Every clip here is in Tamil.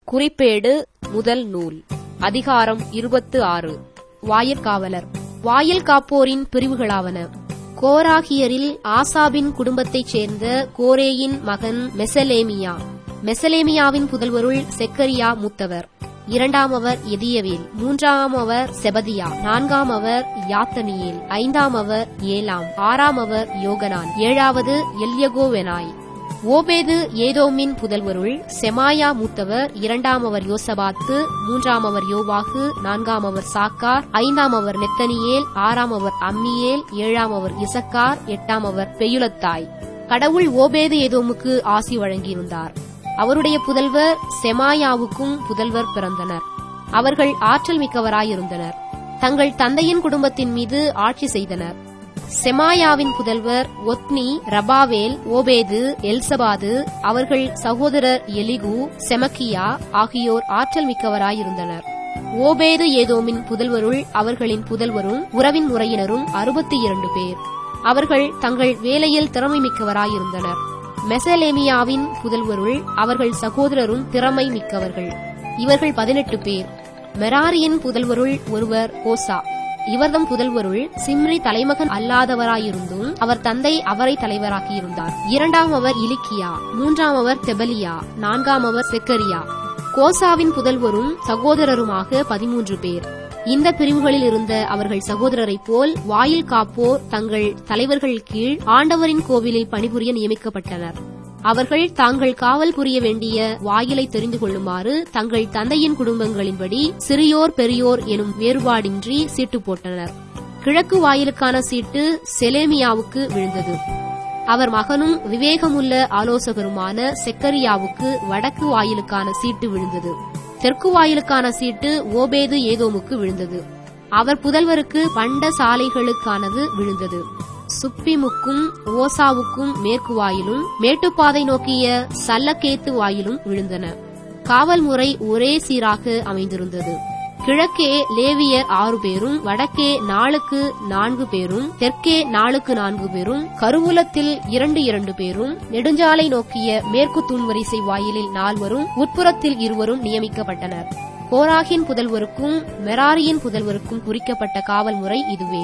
குறிப்பேடு முதல் நூல் அதிகாரம் இருபத்து ஆறு வாயிற்காவலர் வாயில் காப்போரின் பிரிவுகளாவன கோராகியரில் ஆசாபின் குடும்பத்தைச் சேர்ந்த கோரேயின் மகன் மெசலேமியா மெசலேமியாவின் புதல்வருள் செக்கரியா மூத்தவர் இரண்டாம் அவர் எதியவேல் மூன்றாம் அவர் செபதியா நான்காம் அவர் யாத்தனியேல் ஐந்தாம் அவர் ஏலாம் ஆறாம் அவர் யோகனான் ஏழாவது எல்யகோவெனாய் ஓபேது ஏதோமின் புதல்வருள் செமாயா மூத்தவர் இரண்டாம் அவர் யோசபாத்து மூன்றாம் அவர் யோவாகு நான்காம் அவர் சாக்கார் ஐந்தாம் அவர் நெத்தனியேல் ஆறாம் அவர் அம்மியேல் ஏழாம் அவர் இசக்கார் எட்டாம் அவர் பெயுலத்தாய் கடவுள் ஓபேது ஏதோமுக்கு ஆசி வழங்கியிருந்தார் அவருடைய புதல்வர் செமாயாவுக்கும் புதல்வர் பிறந்தனர் அவர்கள் ஆற்றல் மிக்கவராயிருந்தனர் தங்கள் தந்தையின் குடும்பத்தின் மீது ஆட்சி செய்தனர் செமாயாவின் புதல்வர் ஒத்னி ரபாவேல் ஓபேது எல்சபாது அவர்கள் சகோதரர் எலிகு செமக்கியா ஆகியோர் ஆற்றல் மிக்கவராயிருந்தனர் ஓபேது ஏதோமின் புதல்வருள் அவர்களின் புதல்வரும் உறவின் முறையினரும் அறுபத்தி இரண்டு பேர் அவர்கள் தங்கள் வேலையில் திறமை மிக்கவராயிருந்தனர் மெசலேமியாவின் புதல்வருள் அவர்கள் சகோதரரும் திறமை மிக்கவர்கள் இவர்கள் பதினெட்டு பேர் மெராரியின் புதல்வருள் ஒருவர் ஓசா இவர்தம் புதல்வருள் சிம்ரி தலைமகன் அல்லாதவராயிருந்தும் அவர் தந்தை அவரை தலைவராக்கியிருந்தார் இரண்டாம் அவர் இலிக்கியா மூன்றாம் அவர் தெபலியா நான்காம் அவர் செக்கரியா கோசாவின் புதல்வரும் சகோதரருமாக பதிமூன்று பேர் இந்த பிரிவுகளில் இருந்த அவர்கள் சகோதரரைப் போல் வாயில் காப்போர் தங்கள் தலைவர்கள் கீழ் ஆண்டவரின் கோவிலில் பணிபுரிய நியமிக்கப்பட்டனர் அவர்கள் தாங்கள் காவல் புரிய வேண்டிய வாயிலை தெரிந்து கொள்ளுமாறு தங்கள் தந்தையின் குடும்பங்களின்படி சிறியோர் பெரியோர் எனும் வேறுபாடின்றி சீட்டு போட்டனர் கிழக்கு வாயிலுக்கான சீட்டு செலேமியாவுக்கு விழுந்தது அவர் மகனும் விவேகமுள்ள ஆலோசகருமான செக்கரியாவுக்கு வடக்கு வாயிலுக்கான சீட்டு விழுந்தது தெற்கு வாயிலுக்கான சீட்டு ஓபேது ஏதோமுக்கு விழுந்தது அவர் புதல்வருக்கு பண்ட சாலைகளுக்கானது விழுந்தது சுப்பிமுக்கும் ஓசாவுக்கும் மேற்கு வாயிலும் மேட்டுப்பாதை நோக்கிய சல்லக்கேத்து வாயிலும் விழுந்தன காவல் முறை ஒரே சீராக அமைந்திருந்தது கிழக்கே லேவியர் ஆறு பேரும் வடக்கே நாளுக்கு நான்கு பேரும் தெற்கே நாளுக்கு நான்கு பேரும் கருவூலத்தில் இரண்டு இரண்டு பேரும் நெடுஞ்சாலை நோக்கிய மேற்கு தூண்வரிசை வாயிலில் நால்வரும் உட்புறத்தில் இருவரும் நியமிக்கப்பட்டனர் கோராகின் புதல்வருக்கும் மெராரியின் புதல்வருக்கும் குறிக்கப்பட்ட காவல் முறை இதுவே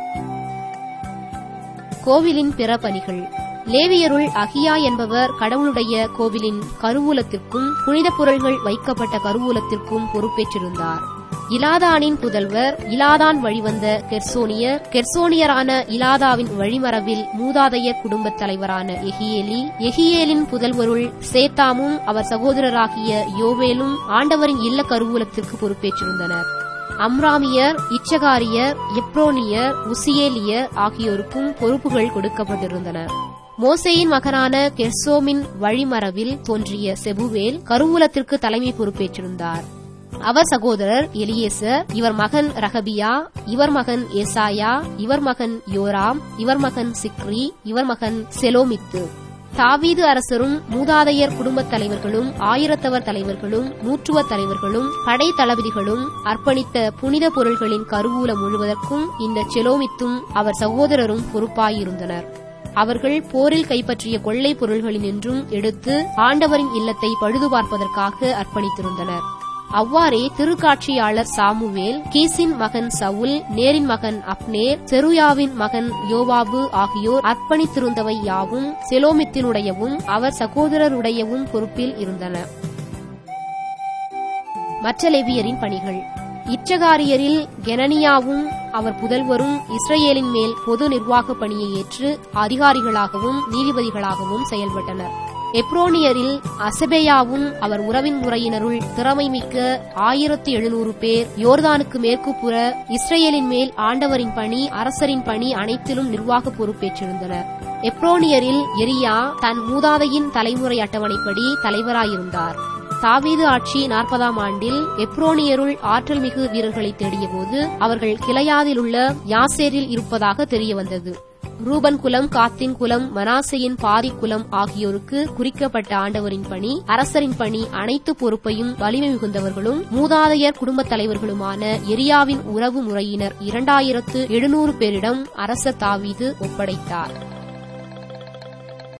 கோவிலின் பிற பணிகள் லேவியருள் அகியா என்பவர் கடவுளுடைய கோவிலின் கருவூலத்திற்கும் புனித பொருள்கள் வைக்கப்பட்ட கருவூலத்திற்கும் பொறுப்பேற்றிருந்தார் இலாதானின் புதல்வர் இலாதான் வழிவந்த கெர்சோனியர் கெர்சோனியரான இலாதாவின் வழிமரபில் மூதாதையர் குடும்பத் தலைவரான எகியேலி எகியேலின் புதல்வருள் சேத்தாமும் அவர் சகோதரராகிய யோவேலும் ஆண்டவரின் இல்ல கருவூலத்திற்கு பொறுப்பேற்றிருந்தனர் அம்ராமியர் இச்சகாரியர் எப்ரோனியர் உசியேலியர் ஆகியோருக்கும் பொறுப்புகள் கொடுக்கப்பட்டிருந்தன மோசேயின் மகனான கெர்சோமின் வழிமரபில் தோன்றிய செபுவேல் கருவூலத்திற்கு தலைமை பொறுப்பேற்றிருந்தார் அவர் சகோதரர் எலியேசர் இவர் மகன் ரகபியா இவர் மகன் ஏசாயா இவர் மகன் யோராம் இவர் மகன் சிக்ரி இவர் மகன் செலோமித்து தாவீது அரசரும் மூதாதையர் குடும்பத் தலைவர்களும் ஆயிரத்தவர் தலைவர்களும் நூற்றுவ தலைவர்களும் படை தளபதிகளும் அர்ப்பணித்த புனித பொருள்களின் கருவூலம் முழுவதற்கும் இந்த செலோமித்தும் அவர் சகோதரரும் பொறுப்பாயிருந்தனர் அவர்கள் போரில் கைப்பற்றிய கொள்ளை பொருள்களினின்றும் எடுத்து ஆண்டவரின் இல்லத்தை பழுது பார்ப்பதற்காக அர்ப்பணித்திருந்தனர் அவ்வாறே திருக்காட்சியாளர் சாமுவேல் கீசின் மகன் சவுல் நேரின் மகன் அப்னேர் செருயாவின் மகன் யோவாபு ஆகியோர் அர்ப்பணித்திருந்தவை யாவும் செலோமித்தினுடையவும் அவர் சகோதரருடையவும் பொறுப்பில் இருந்தன மற்ற லெவியரின் பணிகள் இச்சகாரியரில் கெனனியாவும் அவர் புதல்வரும் இஸ்ரேலின் மேல் பொது நிர்வாக பணியை ஏற்று அதிகாரிகளாகவும் நீதிபதிகளாகவும் செயல்பட்டனர் எப்ரோனியரில் அசபேயாவும் அவர் உறவின் முறையினருள் திறமை மிக்க ஆயிரத்தி எழுநூறு பேர் யோர்தானுக்கு மேற்குப்புற இஸ்ரேலின் மேல் ஆண்டவரின் பணி அரசரின் பணி அனைத்திலும் நிர்வாக பொறுப்பேற்றிருந்தனர் எப்ரோனியரில் எரியா தன் மூதாதையின் தலைமுறை அட்டவணைப்படி தலைவராயிருந்தார் தாவீது ஆட்சி நாற்பதாம் ஆண்டில் எப்ரோனியருள் ஆற்றல் மிகு வீரர்களை தேடியபோது அவர்கள் கிளையாதில் உள்ள யாசேரில் இருப்பதாக தெரியவந்தது ரூபன் குலம் காத்தின் குலம் மனாசையின் பாதி குலம் ஆகியோருக்கு குறிக்கப்பட்ட ஆண்டவரின் பணி அரசரின் பணி அனைத்து பொறுப்பையும் வலிமை மிகுந்தவர்களும் மூதாதையர் குடும்பத் தலைவர்களுமான எரியாவின் உறவு முறையினர் இரண்டாயிரத்து எழுநூறு பேரிடம் அரசர் தாவீது ஒப்படைத்தார்